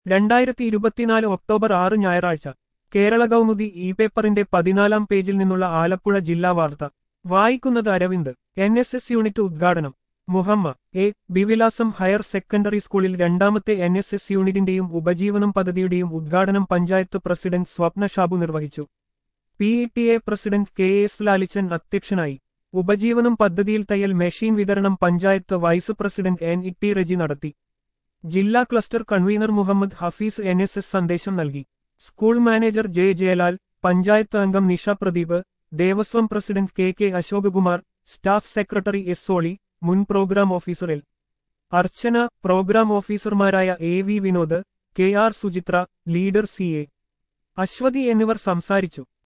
രണ്ടായിരത്തി ഇരുപത്തിനാല് ഒക്ടോബർ ആറ് ഞായറാഴ്ച കേരള കൗമുദി ഇ പേപ്പറിന്റെ പതിനാലാം പേജിൽ നിന്നുള്ള ആലപ്പുഴ ജില്ലാ വാർത്ത വായിക്കുന്നത് Aravind N S S unit ഉദ്ഘാടനം മുഹമ്മ എ ബിവിലാസം ഹയർ സെക്കൻഡറി സ്കൂളിൽ രണ്ടാമത്തെ എൻ എസ് എസ് യൂണിറ്റിന്റെയും ഉപജീവനം പദ്ധതിയുടെയും ഉദ്ഘാടനം പഞ്ചായത്ത് പ്രസിഡന്റ് സ്വപ്ന ഷാബു നിർവഹിച്ചു P E T A president K S Lalichan അധ്യക്ഷനായി ഉപജീവനം പദ്ധതിയിൽ തയ്യൽ മെഷീൻ വിതരണം panchayat vice president N E T Reji നടത്തി ജില്ലാ cluster convener Muhammad Hafeez N S S സന്ദേശം നൽകി school manager J Jayalal panchayat അംഗം Nisha Pradeep Devaswom president K K Ashokakumar staff secretary S Soli മുൻ programme officer L Archana programme ഓഫീസർമാരായ A V Vinod K R Suchitra leader C A Aswathy എന്നിവർ സംസാരിച്ചു